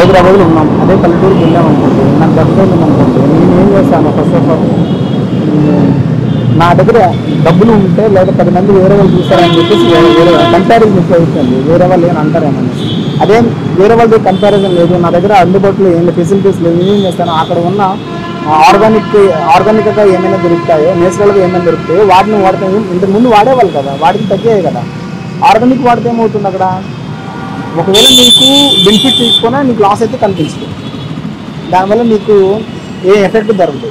హైదరాబాద్లో ఉన్నాం అదే పల్లెటూరుకి వెళ్ళాం అనుకోండి నాకు దగ్గర ఉందనుకోండి నేను ఏం చేస్తాను ఫస్ట్ ఆఫ్ ఆల్ నా దగ్గర డబ్బులు ఉంటే లేదా పది మంది వేరే వాళ్ళు చూస్తారని చెప్పేసి వేరే వేరే కంపారిజన్ ఎక్కువ అవుతుంది వేరే వాళ్ళు ఏమైనా అంటారేమని అదే వేరే వాళ్ళతో కంపారిజన్ లేదు నా దగ్గర అందుబాటులో ఏం ఫెసిలిటీస్ లేవు నేనేం చేస్తాను అక్కడ ఉన్న ఆర్గానిక్ ఆర్గానిక్గా ఏమైనా దొరుకుతాయో నేచురల్గా ఏమైనా దొరుకుతాయో వాటిని వాడతాం ఇంతకు ముందు వాడేవాళ్ళు కదా వాటికి తగ్గాయి కదా ఆర్గానిక్ వాడితే ఏమవుతుంది అక్కడ ఒకవేళ నీకు బెనిఫిట్ తీసుకున్నా నీకు లాస్ అయితే కనిపించదు దానివల్ల నీకు ఏ ఎఫెక్ట్ జరగదు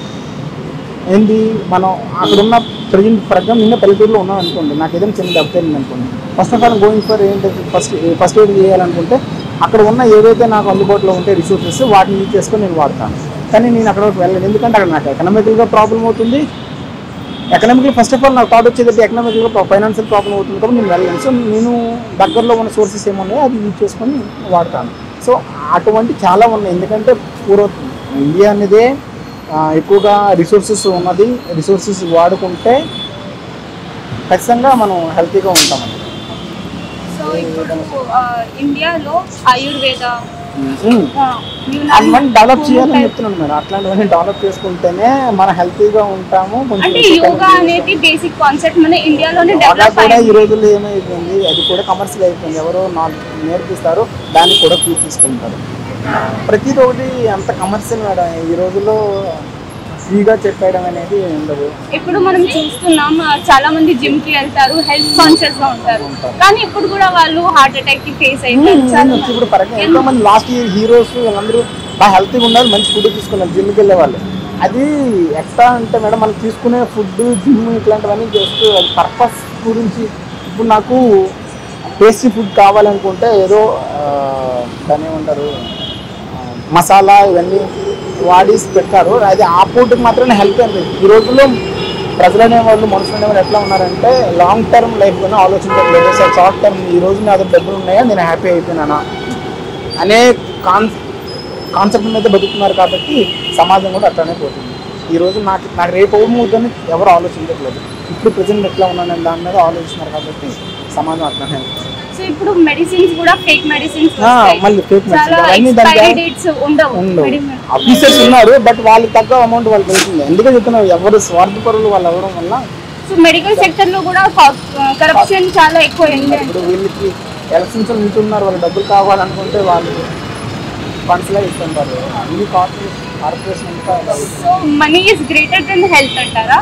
ఏంటి మనం అక్కడ ఉన్న ప్రజెంట్ ఫర్ ఎగ్జాంపుల్ నిన్న పల్లెటూరులో ఉన్నాం అనుకోండి నాకు ఏదైనా చిన్న దెబ్బ తగిలింది అనుకోండి first of all going for ఏంటి ఫస్ట్ ఫస్ట్ ఎయిడ్ చేయాలనుకుంటే అక్కడ ఉన్న ఏవైతే నాకు అందుబాటులో ఉంటే రిసోర్సెస్ వాటిని యూజ్ చేసుకొని నేను వాడతాను కానీ నేను అక్కడ వెళ్ళను ఎందుకంటే అక్కడ నాకు ఎకనామికల్గా ప్రాబ్లం అవుతుంది ఎకనామికల్ ఫస్ట్ ఆఫ్ ఆల్ నాకు థాట్ వచ్చేది ఎకనామికల్గా ఫైనాన్షియల్ ప్రాబ్లం అవుతుంది కాబట్టి నేను వెళ్ళను సో నేను దగ్గరలో ఉన్న సోర్సెస్ ఏమున్నాయో అది యూజ్ చేసుకొని వాడతాను సో అటువంటి చాలా ఉన్నాయి ఎందుకంటే పూర్వ ఇండియా అనేదే ఆ, ఎక్కువగా రిసోర్సెస్ ఉన్నది రిసోర్సెస్ వాడుకుంటే ఖచ్చితంగా మనం హెల్తీగా ఉంటామండి సో ఇప్పుడు ఆ, ఇండియాలో ఆయుర్వేద ఉమ్. ఆ, యునాని అవన్నీ డెవలప్ హోమియోపతి- చేయాలని చెప్తున్నాను మేడం అట్లాంటివన్నీ డెవలప్ చేసుకుంటేనే మన హెల్తీగా ఉంటాము కొంచెం అంటే యోగా అనేది బేసిక్ కాన్సెప్ట్ మన ఇండియాలోనే యోగా డెవలప్ కూడా ఈ అయింది రోజుల్లో ఏమైపోయింది అది కూడా కమర్షియల్ అయిపోయింది ఎవరో నాలుగు నేర్పిస్తారు దాన్ని కూడా ఫీ తీసుకుంటారు ప్రతిది ఒకటి అంత కమర్షియల్ మేడం ఈ రోజుల్లో ఫ్రీగా చెప్పేయడం అనేది ఉండదు ఇప్పుడు మనం చూస్తున్నాం ఆ, చాలా మంది జిమ్ కి వెళ్తారు హెల్త్ కాన్షియస్ గా ఉంటారు కానీ ఇప్పుడు కూడా వాళ్ళు హార్ట్ అటాక్ కి ఫేస్ అవుతారు చాలా ఇప్పుడు పరంగా ఎంతో మంది లాస్ట్ ఇయర్ హీరోస్ వీళ్ళందరూ బాగా హెల్తీగా ఉన్నారు మంచి ఫుడ్ తీసుకున్నారు జిమ్కి వెళ్ళే వాళ్ళు అది ఎట్లా అంటే మేడం మనం తీసుకునే ఫుడ్ జిమ్ ఇట్లాంటివన్నీ జస్ట్ పర్పస్ గురించి ఇప్పుడు నాకు టేస్టీ ఫుడ్ కావాలనుకుంటే ఏదో ఆ, దాన్ని ఏమంటారు ఆ, మసాలా ఇవన్నీ వాడి పెడతారు అది ఆ ఫుడ్కి మాత్రమే హెల్ప్ అయింది ఈ రోజుల్లో ప్రజలు అనేవాళ్ళు మనుషులు అనేవాళ్ళు ఎట్లా ఉన్నారంటే లాంగ్ టర్మ్ లైఫ్ గురించి ఆలోచించట్లేదు సార్ షార్ట్ టర్మ్ ఈ రోజు నా దగ్గర డబ్బులు ఉన్నాయా నేను హ్యాపీ అయిపోయినానా అనే కాన్ కాన్సెప్ట్ మీద బతుకుతున్నారు కాబట్టి సమాజం కూడా అట్లానే పోతుంది ఈ రోజు నాకు నాకు రేపు ఏమవుతుందని ఎవరు ఆలోచించట్లేదు ఇప్పుడు ప్రజెంట్ ఎట్లా ఉన్నానని దాని మీద ఆలోచిస్తున్నారు కాబట్టి సమాజం అట్లానే ఉంది. సో ఇప్పుడు మెడిసిన్స్ కూడా ఫేక్ మెడిసిన్స్ ఆ, మళ్ళీ fake medicines. చాలా అవన్నీ దానికి ఎక్స్పైరీ డేట్స్ ఉండవు ఉండవు Medicine. ఆఫీసర్స్ ఉన్నారు బట్ వాళ్ళకి తగ్గ అమౌంట్ వాళ్ళకి వెళ్తుంది ఎందుకంటే చెప్తున్నారు ఎవరు స్వార్థపరులు వాళ్ళు అవ్వడం వల్ల సో మెడికల్ సెక్టర్ లో కూడా కరప్షన్ చాలా ఎక్కువ అయింది ఇప్పుడు వీళ్ళకి ఎలక్షన్స్ నిల్చున్నారు వాళ్ళు డబ్బులు కావాలనుకుంటే వాళ్ళు ఫండ్స్లా ఇస్తుంటారు ఇది కార్పొరేషన్ కార్పొరేషన్ అంతా so money is greater than health అంటారా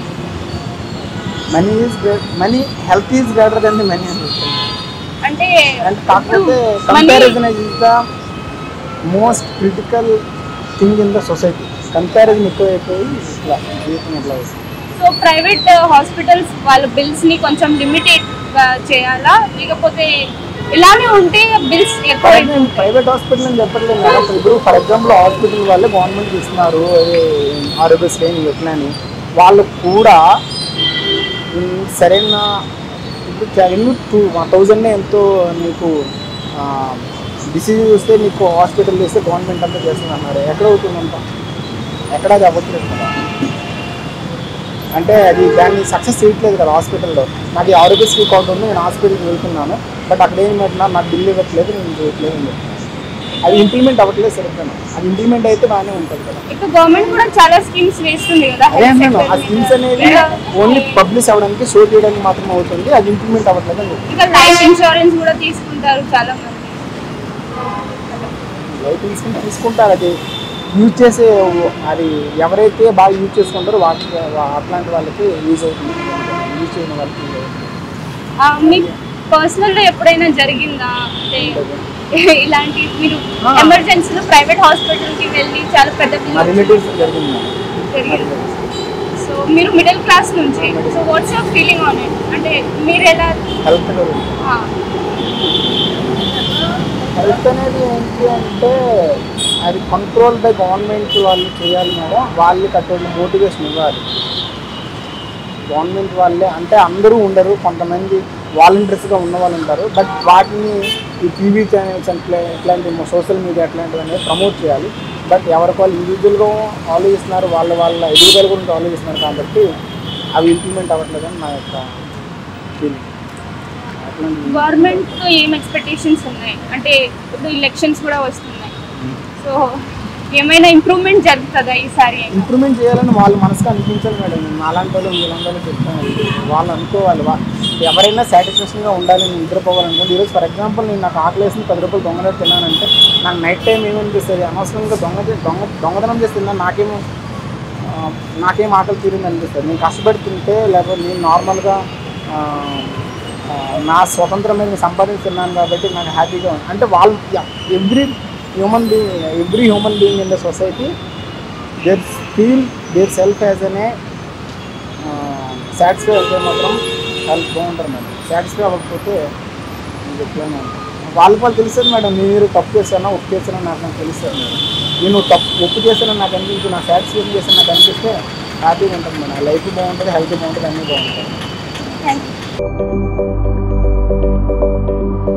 money is money health is greater than the money అని చెప్తుంది అంటే అండ్ కాకపోతే money comparison is the most critical thing in the society comparison ఎక్కువైపోయి ఇట్లా జీవితం ఇట్లా అవుతుంది. సో ప్రైవేట్ హాస్పిటల్స్ వాళ్ళ బిల్స్ ని కొంచెం లిమిటెడ్ చేయాలా లేకపోతే ఇలానే ఉంటే బిల్స్ ఎక్కువ ప్రైవేట్ ప్రైవేట్ హాస్పిటల్ అని చెప్పట్లేదు మేడం ఇప్పుడు ఫర్ ఎగ్జాంపుల్ హాస్పిటల్ వాళ్ళే గవర్నమెంట్ ఇస్తున్నారు అదే ఆరోగ్యశ్రీ అని ఎట్లా అని వాళ్ళు కూడా ఉమ్, సరైన ఇప్పుడు ఎన్ని టూ థౌజండ్ ఎంతో నీకు డిసీజ్ వస్తే నీకు హాస్పిటల్ చేస్తే గవర్నమెంట్ అంతా చేస్తుంది అన్నారు ఎక్కడ అవుతుందంట ఎక్కడ అది అవ్వట్లేదు కదా అంటే అది దాన్ని సక్సెస్ చేయట్లేదు కదా హాస్పిటల్లో నాకు ఈ ఆరోగ్యశ్రీ కార్డు ఉంది నేను హాస్పిటల్కి వెళ్తున్నాను బట్ అక్కడ ఏం పెట్టినా నాకు బిల్ ఇవ్వట్లేదు నేను చేయట్లేదు అని చెప్తున్నాను అది ఇంప్లిమెంట్ అవ్వట్లేదు సరిగ్గా అది ఇంప్లిమెంట్ అయితే బాగానే ఉంటుంది కదా ఇప్పుడు గవర్నమెంట్ కూడా చాలా స్కీమ్స్ వేస్తుంది కదా అదే health అంటున్నాను ఆ sector స్కీమ్స్ మీద. అనేది ఓన్లీ పబ్లిష్ అవ్వడానికి షో చేయడానికి మాత్రం అవుతుంది అది ఇంప్లిమెంట్ అవ్వట్లేదు అని చెప్తున్నాను ఇంకా లైఫ్ ఇన్సూరెన్స్ కూడా తీసుకుంటారు చాలా మంది లైఫ్ ఇన్సూరెన్స్ తీసుకుంటారు అది యూజ్ చేసే అది ఎవరైతే బాగా యూజ్ చేసుకుంటారో వాటి అట్లాంటి వాళ్ళకి యూజ్ అవుతుంది యూజ్ చేయని వాళ్ళకి యూజ్ అవుతుంది ఆ, మీ పర్సనల్ లో ఎప్పుడైనా జరిగిందా అంటే ఇలాంటి మీరు ఆ. ఎమర్జెన్సీలో ప్రైవేట్ హాస్పిటల్ కి వెళ్ళి చాలా పెద్ద మా bill రిలేటివ్స్ జరిగింది మేడం. జరిగింది సో మీరు మిడిల్ క్లాస్ నుంచి so what's your feeling on it అంటే మీరు ఎలా హెల్త్ గురించి ఆ, హెల్త్ అనేది ఏంటి అంటే అది కంట్రోల్ బై గవర్నమెంట్ వాళ్ళు చేయాలి మేడం వాళ్ళకి అటువంటి మోటివేషన్ ఇవ్వాలి గవర్నమెంట్ వాళ్ళే అంటే అందరూ ఉండరు కొంతమంది వాలంటీర్స్గా ఉన్న వాళ్ళు ఉంటారు బట్ వాటిని ఈ టీవీ ఛానల్స్ అట్లా ఇట్లాంటి సోషల్ మీడియా అట్లాంటివి అనేవి ప్రమోట్ చేయాలి బట్ ఎవరికి వాళ్ళు ఇండివిజువల్గా ఆలోచిస్తున్నారు వాళ్ళ వాళ్ళ ఎదుగుదల గురించి ఆలోచిస్తున్నారు కాబట్టి అవి ఇంప్లిమెంట్ అవ్వట్లేదని నా యొక్క ఫీలింగ్ అట్లాంటి గవర్నమెంట్ తో ఏం ఎక్స్పెక్టేషన్స్ ఉన్నాయి అంటే ఇప్పుడు ఎలక్షన్స్ కూడా వస్తున్నాయి సో ఏమైనా ఇంప్రూవ్మెంట్ జరుగుతుందా ఈసారి ఇంప్రూవ్మెంట్ చేయాలని వాళ్ళు మనసుకు అనిపించాలి మేడం నాలాంటి వాళ్ళు వీళ్ళందరూ చెప్తాను వాళ్ళు అనుకోవాలి వా- ఎవరైనా సాటిస్ఫాక్షన్గా ఉండాలి నేను నిద్రపోవాలనుకోండి ఈరోజు ఫర్ ఎగ్జాంపుల్ నేను నాకు ఆకలి వేసింది పది రూపాయలు దొంగదనం తిన్నానంటే నాకు నైట్ టైం ఏమనిపిస్తుంది అనవసరంగా దొంగ చే- దొంగ దొంగతనం చేసి తిన్నా నాకేమో ఆ, నాకేం ఆకలి తీరింది అనిపిస్తుంది నేను కష్టపడి తింటే లేకపోతే నేను నార్మల్గా ఆ, ఆ, నా స్వతంత్రం మీద సంపాదిస్తున్నాను కాబట్టి నాకు హ్యాపీగా ఉంది అంటే వాళ్ళు every human being every human being in the society their feel their self as అనే సాటిస్ఫై అయితే మాత్రం వాళ్ళు బాగుంటారు మేడం సాటిస్ఫై అవ్వకపోతే మీకు ఎట్లయినా ఉంటుంది. వాళ్ళకి వాళ్ళు తెలుస్తుంది మేడం మీరు తప్పు చేశానా ఒప్పు చేశానా నాకు నాకు తెలుస్తుంది మేడం నేను తప్పు ఒప్పు చేశానని నాకు అనిపించి నాకు సాటిస్ఫాక్షన్ చేశాను నాకు అనిపిస్తే హ్యాపీగా ఉంటుంది మేడం లైఫ్ బాగుంటుంది హెల్త్ బాగుంటుంది అన్నీ బాగుంటాయి థ్యాంక్ యూ